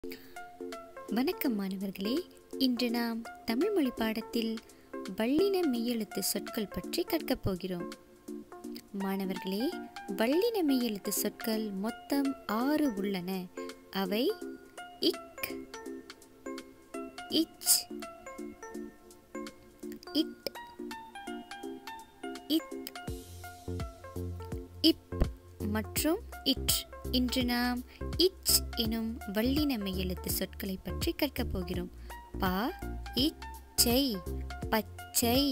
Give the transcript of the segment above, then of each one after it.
வணக்கம் மாணவர்களே இன்று நாம் தமிழ் மொழி பாடத்தில் வல்லின மெய்யெழுத்து சொற்கள் பற்றி கற்கப் போகிறோம் மாணவர்களே வல்லின மெய்யெழுத்து சொற்கள் மொத்தம் ஆறு உள்ளன அவை இக் இச் இட் இத் இப் மற்றும் இட் இன்று நாம் இச் எனும் வல்லின மெய்யெழுத்து சொற்களை பற்றி கற்கப் போகிறோம் ப இச்சை பச்சை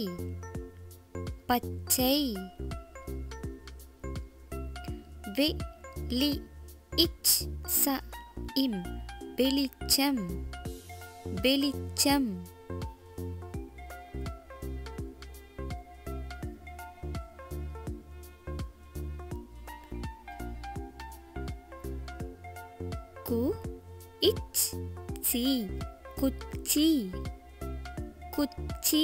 பச்சை வெ லி இச் ச இம் வெளிச்சம் வெளிச்சம் கு இச் சி குச்சி குச்சி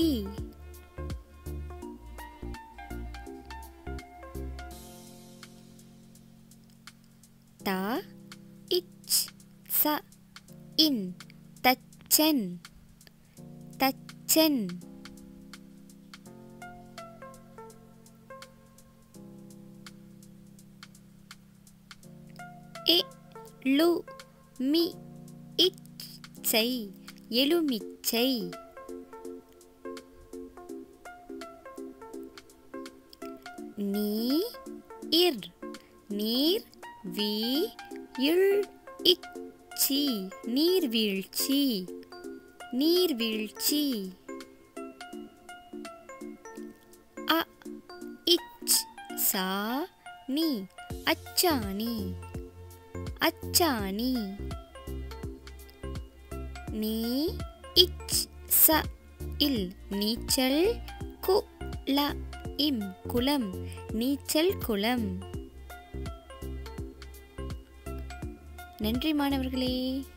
த இச் ச இன் தச்சன் தச்சன் எ லு மி இச்சை எலுமிச்சை நீ இர் நீர் வி இல் இச்சி நீர்வீழ்ச்சி நீர்வீழ்ச்சி அ இச் சா நீ அச்சாணி அச்சாணி நீ இச் ச இல் நீச்சல் கு ல இம் குளம் நீச்சல் குளம் நன்றி மாணவர்களே